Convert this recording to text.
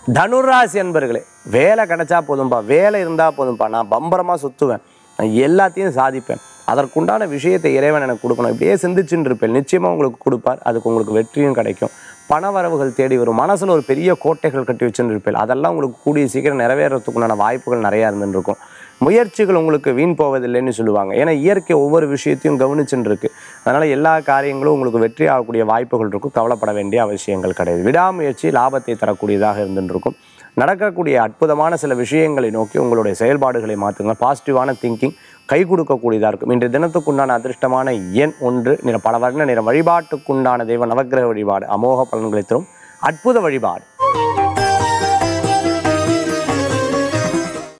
தனுராசி என்பர்களே வேலை கிடைச்சா போதும்பா வேலை இருந்தால் போதும்பா நான் பம்பரமாக சுற்றுவேன் நான் எல்லாத்தையும் சாதிப்பேன் அதற்குண்டான விஷயத்தை இறைவன் எனக்கு கொடுக்கணும் இப்படியே சிந்திச்சுட்டு இருப்பேன் நிச்சயமாக உங்களுக்கு கொடுப்பார் அதுக்கு உங்களுக்கு வெற்றியும் கிடைக்கும் பண வரவுகள் தேடி வரும் மனசில் ஒரு பெரிய கோட்டைகள் கட்டி வச்சுட்டு இருப்பேன் அதெல்லாம் உங்களுக்கு கூடிய சீக்கிரம் நிறைவேறதுக்குண்டான வாய்ப்புகள் நிறையா இருந்துட்டு இருக்கும் முயற்சிகள் உங்களுக்கு வீண் போவதில்லைன்னு சொல்லுவாங்க ஏன்னா இயற்கை ஒவ்வொரு விஷயத்தையும் கவனிச்சுட்டு இருக்கு அதனால எல்லா காரியங்களும் உங்களுக்கு வெற்றி ஆகக்கூடிய வாய்ப்புகள் இருக்கும் கவலைப்பட வேண்டிய அவசியங்கள் கிடையாது விடாமுயற்சி லாபத்தை தரக்கூடியதாக இருந்துட்டு இருக்கும் நடக்கக்கூடிய அற்புதமான சில விஷயங்களை நோக்கி உங்களுடைய செயல்பாடுகளை மாற்றுங்க பாசிட்டிவான திங்கிங் கை கொடுக்கக்கூடியதாக இருக்கும் இன்றைய தினத்துக்குண்டான அதிர்ஷ்டமான எண் ஒன்று நிற பல வர்ண நிற வழிபாட்டுக்குண்டான தெய்வ நவக்கிரக வழிபாடு அமோக பலன்களை தரும் அற்புத வழிபாடு